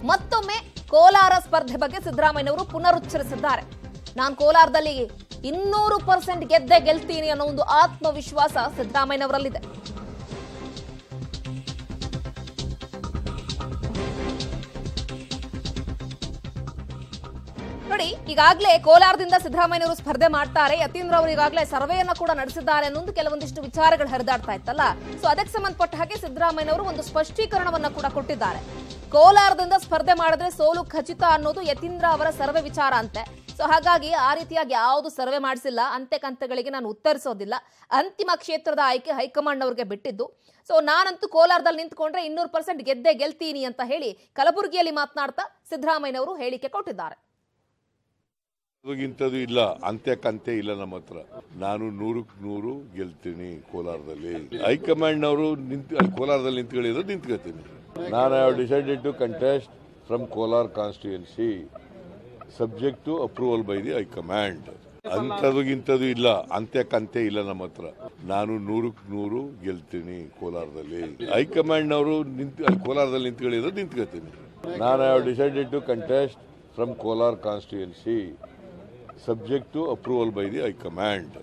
ಮತ್ತೊಮ್ಮೆ ಕೋಲಾರ ಸ್ಪರ್ಧೆ ಬಗ್ಗೆ ಸಿದ್ದರಾಮಯ್ಯನವರು ಪುನರುಚ್ಚರಿಸಿದ್ದಾರೆ ನಾನು ಕೋಲಾರದಲ್ಲಿ ಇನ್ನೂರು ಪರ್ಸೆಂಟ್ ಗೆದ್ದೆ ಗೆಲ್ತೀನಿ ಅನ್ನೋ ಒಂದು ಆತ್ಮವಿಶ್ವಾಸ ಸಿದ್ದರಾಮಯ್ಯನವರಲ್ಲಿದೆ ನೋಡಿ ಈಗಾಗಲೇ ಕೋಲಾರದಿಂದ ಸಿದ್ದರಾಮಯ್ಯನವರು ಸ್ಪರ್ಧೆ ಮಾಡ್ತಾರೆ ಯತೀಂದ್ರ ಅವರು ಈಗಾಗಲೇ ಸರ್ವೆಯನ್ನ ಕೂಡ ನಡೆಸಿದ್ದಾರೆ ಅನ್ನೊಂದು ಕೆಲವೊಂದಿಷ್ಟು ವಿಚಾರಗಳು ಹರಿದಾಡ್ತಾ ಇತ್ತಲ್ಲ ಸೊ ಅದಕ್ಕೆ ಸಂಬಂಧಪಟ್ಟ ಹಾಗೆ ಸಿದ್ದರಾಮಯ್ಯನವರು ಒಂದು ಸ್ಪಷ್ಟೀಕರಣವನ್ನ ಕೂಡ ಕೊಟ್ಟಿದ್ದಾರೆ ಕೋಲಾರದಿಂದ ಸ್ಪರ್ಧೆ ಮಾಡಿದ್ರೆ ಸೋಲು ಖಚಿತ ಅನ್ನೋದು ಯತೀಂದ್ರ ಅವರ ಸರ್ವೆ ವಿಚಾರ ಅಂತೆ ಸೊ ಹಾಗಾಗಿ ಆ ರೀತಿಯಾಗಿ ಯಾವುದು ಸರ್ವೆ ಮಾಡಿಸಿಲ್ಲ ಅಂತೆ ಕಂತೆಗಳಿಗೆ ನಾನು ಉತ್ತರಿಸೋದಿಲ್ಲ ಅಂತಿಮ ಕ್ಷೇತ್ರದ ಆಯ್ಕೆ ಹೈಕಮಾಂಡ್ ಅವ್ರಿಗೆ ಬಿಟ್ಟಿದ್ದು ಸೊ ನಾನಂತೂ ಕೋಲಾರದಲ್ಲಿ ನಿಂತ್ಕೊಂಡ್ರೆ ಇನ್ನೂರು ಪರ್ಸೆಂಟ್ ಗೆದ್ದೆ ಗೆಲ್ತೀನಿ ಅಂತ ಹೇಳಿ ಕಲಬುರಗಿಯಲ್ಲಿ ಮಾತನಾಡ್ತಾ ಸಿದ್ದರಾಮಯ್ಯನವರು ಹೇಳಿಕೆ ಕೊಟ್ಟಿದ್ದಾರೆ ಇಂಥದ್ದು ಇಲ್ಲ ಅಂತ್ಯ ಕಂತೆ ಇಲ್ಲ ನಮ್ಮ ಹತ್ರ ನಾನು ನೂರಕ್ಕೆ ನೂರು ಗೆಲ್ತೀನಿ ಕೋಲಾರದಲ್ಲಿ ಹೈಕಮಾಂಡ್ನವರು ನಿಂತು ಅಲ್ಲಿ ಕೋಲಾರದಲ್ಲಿ ನಿಂತ್ಕೊಳ್ಳಿದ್ರೆ ನಿಂತ್ಕೊಳ್ತೀನಿ ನಾನು have decided to contest from Kolar constituency subject to approval by the high command ಅಂಥದ್ದು ಇಂಥದ್ದು ಇಲ್ಲ ಅಂತ್ಯ ಕಂತೆ ಇಲ್ಲ ನಮ್ಮ ಹತ್ರ ನಾನು ನೂರಕ್ಕೆ ನೂರು ಗೆಲ್ತೀನಿ ಕೋಲಾರದಲ್ಲಿ ಹೈಕಮಾಂಡ್ನವರು ನಿಂತು ಅಲ್ಲಿ ಕೋಲಾರದಲ್ಲಿ ನಿಂತ್ಕೊಳ್ಳಿದ್ರೆ ನಿಂತ್ಕೊಳ್ತೀನಿ ನಾನು have decided to contest from Kolar constituency subject to approval by the high command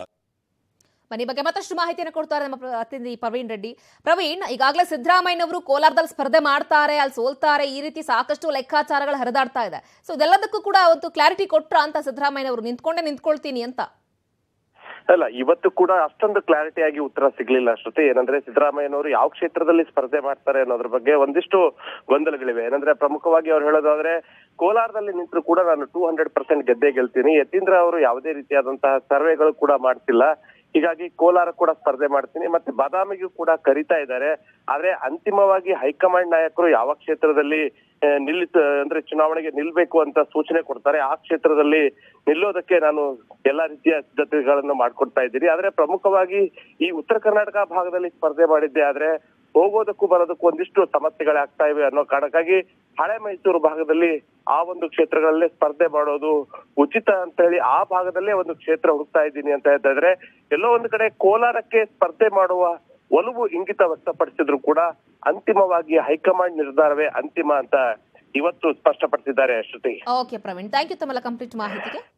ಮನೆ ಬಗ್ಗೆ ಮತ್ತಷ್ಟು ಮಾಹಿತಿಯನ್ನು ಕೊಡ್ತಾರೆ ನಮ್ಮ ಪ್ರತಿನಿಧಿ ಪ್ರವೀಣ್ ರೆಡ್ಡಿ ಪ್ರವೀಣ್ ಈಗಾಗಲೇ ಸಿದ್ದರಾಮಯ್ಯನವರು ಕೋಲಾರದಲ್ಲಿ ಸ್ಪರ್ಧೆ ಮಾಡ್ತಾರೆ ಅಲ್ಲಿ ಸೋಲ್ತಾರೆ ಈ ರೀತಿ ಸಾಕಷ್ಟು ಲೆಕ್ಕಾಚಾರಗಳು ಹರಿದಾಡ್ತಾ ಇದೆ ಸೊ ಇದೆಲ್ಲದಕ್ಕೂ ಕೂಡ ಒಂದು ಕ್ಲಾರಿಟಿ ಕೊಟ್ರ ಅಂತ ಸಿದ್ದರಾಮಯ್ಯನವರು ನಿಂತ್ಕೊಂಡೇ ನಿಂತ್ಕೊಳ್ತೀನಿ ಅಂತ ಅಲ್ಲ ಇವತ್ತು ಕೂಡ ಅಷ್ಟೊಂದು ಕ್ಲಾರಿಟಿ ಆಗಿ ಉತ್ತರ ಸಿಗ್ಲಿಲ್ಲ ಅಷ್ಟೊತ್ತೆ ಏನಂದ್ರೆ ಸಿದ್ದರಾಮಯ್ಯನವರು ಯಾವ ಕ್ಷೇತ್ರದಲ್ಲಿ ಸ್ಪರ್ಧೆ ಮಾಡ್ತಾರೆ ಅನ್ನೋದ್ರ ಬಗ್ಗೆ ಒಂದಿಷ್ಟು ಗೊಂದಲಗಳಿವೆ ಏನಂದ್ರೆ ಪ್ರಮುಖವಾಗಿ ಅವ್ರು ಹೇಳೋದಾದ್ರೆ ಕೋಲಾರದಲ್ಲಿ ನಿಂತರೂ ಕೂಡ ನಾನು ಟೂ ಹಂಡ್ರೆಡ್ ಪರ್ಸೆಂಟ್ ಗೆದ್ದೆ ಗೆಲ್ತೀನಿ ಯತೀಂದ್ರ ಅವರು ಯಾವುದೇ ರೀತಿಯಾದಂತಹ ಸರ್ವೆಗಳು ಕೂಡ ಮಾಡ್ತಿಲ್ಲ ಹೀಗಾಗಿ ಕೋಲಾರ ಕೂಡ ಸ್ಪರ್ಧೆ ಮಾಡ್ತೀನಿ ಮತ್ತೆ ಬಾದಾಮಿಗೂ ಕೂಡ ಕರಿತಾ ಇದ್ದಾರೆ ಆದ್ರೆ ಅಂತಿಮವಾಗಿ ಹೈಕಮಾಂಡ್ ನಾಯಕರು ಯಾವ ಕ್ಷೇತ್ರದಲ್ಲಿ ಆ, ನಿಲ್ಲಿಸ ಅಂದ್ರೆ ಚುನಾವಣೆಗೆ ನಿಲ್ಬೇಕು ಅಂತ ಸೂಚನೆ ಕೊಡ್ತಾರೆ ಆ ಕ್ಷೇತ್ರದಲ್ಲಿ ನಿಲ್ಲೋದಕ್ಕೆ ನಾನು ಎಲ್ಲಾ ರೀತಿಯ ಸಿದ್ಧತೆಗಳನ್ನು ಮಾಡ್ಕೊಡ್ತಾ ಇದ್ದೀನಿ ಆದ್ರೆ ಪ್ರಮುಖವಾಗಿ ಈ ಉತ್ತರ ಕರ್ನಾಟಕ ಭಾಗದಲ್ಲಿ ಸ್ಪರ್ಧೆ ಮಾಡಿದ್ದೆ ಆದ್ರೆ ಹೋಗೋದಕ್ಕೂ ಬರೋದಕ್ಕೂ ಒಂದಿಷ್ಟು ಸಮಸ್ಯೆಗಳಾಗ್ತಾ ಇವೆ ಅನ್ನೋ ಕಾರಣಕ್ಕಾಗಿ ಹಳೆ ಮೈಸೂರು ಭಾಗದಲ್ಲಿ ಆ ಒಂದು ಕ್ಷೇತ್ರಗಳಲ್ಲೇ ಸ್ಪರ್ಧೆ ಮಾಡೋದು ಉಚಿತ ಅಂತ ಹೇಳಿ ಆ ಭಾಗದಲ್ಲೇ ಒಂದು ಕ್ಷೇತ್ರ ಹುಡುಕ್ತಾ ಇದ್ದೀನಿ ಅಂತ ಹೇಳ್ತಾ ಇದ್ರೆ ಎಲ್ಲೋ ಒಂದು ಕಡೆ ಕೋಲಾರಕ್ಕೆ ಸ್ಪರ್ಧೆ ಮಾಡುವ ಒಲವು ಇಂಗಿತ ವ್ಯಕ್ತಪಡಿಸಿದ್ರು ಕೂಡ ಅಂತಿಮವಾಗಿ ಹೈಕಮಾಂಡ್ ನಿರ್ಧಾರವೇ ಅಂತಿಮ ಅಂತ ಇವತ್ತು ಸ್ಪಷ್ಟಪಡಿಸಿದ್ದಾರೆ Shruti okay Praveen thank you ತಮ್ಮೆಲ್ಲ ಕಂಪ್ಲೀಟ್ ಮಾಹಿತಿಗೆ